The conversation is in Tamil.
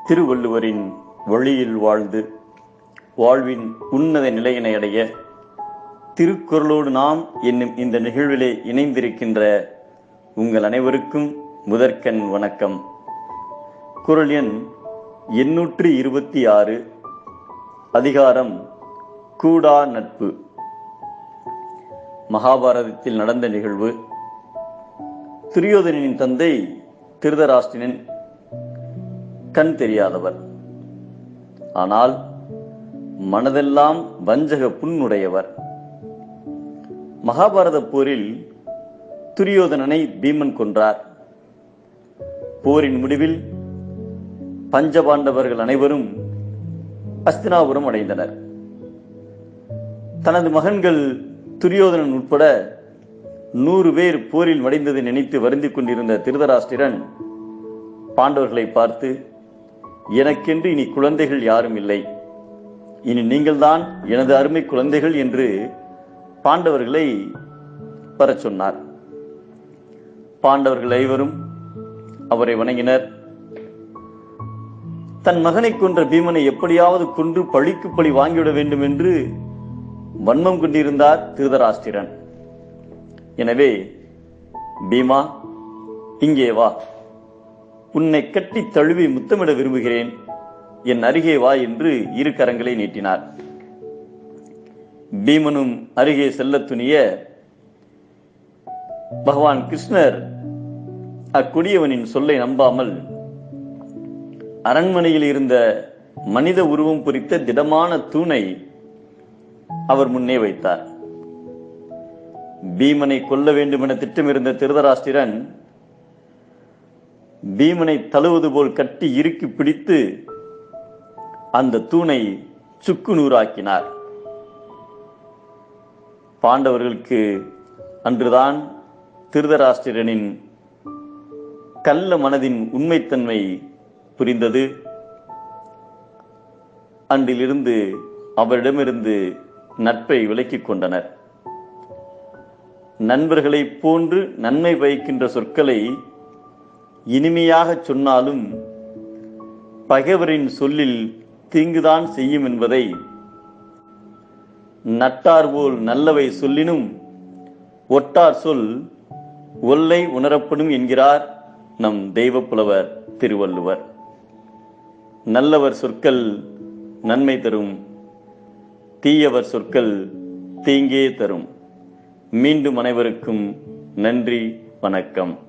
திருவள்ளுவரின் வழியில் வாழ்ந்து வாழ்வின் உன்னத நிலையினை அடைய திருக்குறளோடு நாம் என்னும் இந்த நிகழ்விலே இணைந்திருக்கின்ற உங்கள் அனைவருக்கும் முதற்கண் வணக்கம் குரல் எண் எண்ணூற்று இருபத்தி ஆறு அதிகாரம் கூடா நட்பு மகாபாரதத்தில் நடந்த நிகழ்வு துரியோதனின் தந்தை திருதராஷ்டிரன் கண் தெரியாதவர் ஆனால் மனதெல்லாம் வஞ்சக புண்ணுடையவர் மகாபாரத போரில் துரியோதனனை பீமன் கொன்றார் போரின் முடிவில் பஞ்சபாண்டவர்கள் அனைவரும் அஸ்தினாபுரம் அடைந்தனர் தனது மகன்கள் துரியோதனன் உட்பட நூறு பேர் போரில் மடிந்ததை நினைத்து வருந்திக் கொண்டிருந்த திருதராஷ்டிரன் பாண்டவர்களை பார்த்து எனக்கென்று இனி குழந்தைகள் யாரும் இல்லை இனி நீங்கள்தான் எனது அருமை குழந்தைகள் என்று பாண்டவர்களை வரச் சொன்னார் பாண்டவர்கள் ஐவரும் அவரை வணங்கினர் தன் மகனை கொன்ற பீமனை எப்படியாவது கொன்று பழிக்கு பழி வாங்கிவிட வேண்டும் என்று வன்மம் கொண்டிருந்தார் திருதராஷ்டிரன் எனவே பீமா இங்கே வா உன்னை கட்டி தழுவி முத்தமிட விரும்புகிறேன் என் அருகே வா என்று இரு கரங்களை நீட்டினார் பீமனும் அருகே செல்ல துணிய பகவான் கிருஷ்ணர் அக்கொடியவனின் சொல்லை நம்பாமல் அரண்மனையில் இருந்த மனித உருவம் குறித்த திடமான தூணை அவர் முன்னே வைத்தார் பீமனை கொல்ல வேண்டும் என திட்டமிருந்த திருதராஷ்டிரன் பீமனை தழுவது போல் கட்டி இறுக்கி பிடித்து அந்த தூணை சுக்கு நூறாக்கினார் பாண்டவர்களுக்கு அன்றுதான் திருதராஷ்டிரனின் கள்ள மனதின் உண்மைத்தன்மை புரிந்தது அன்றிலிருந்து அவரிடமிருந்து நட்பை விலக்கிக் கொண்டனர் நண்பர்களைப் போன்று நன்மை பயக்கின்ற சொற்களை இனிமையாக சொன்னாலும் பகைவரின் சொல்லில் தீங்குதான் செய்யும் என்பதை நட்டார் போல் நல்லவை சொல்லினும் ஒட்டார் சொல் ஒல்லை உணரப்படும் என்கிறார் நம் தெய்வப்புலவர் திருவள்ளுவர் நல்லவர் சொற்கள் நன்மை தரும் தீயவர் சொற்கள் தீங்கே தரும் மீண்டும் அனைவருக்கும் நன்றி வணக்கம்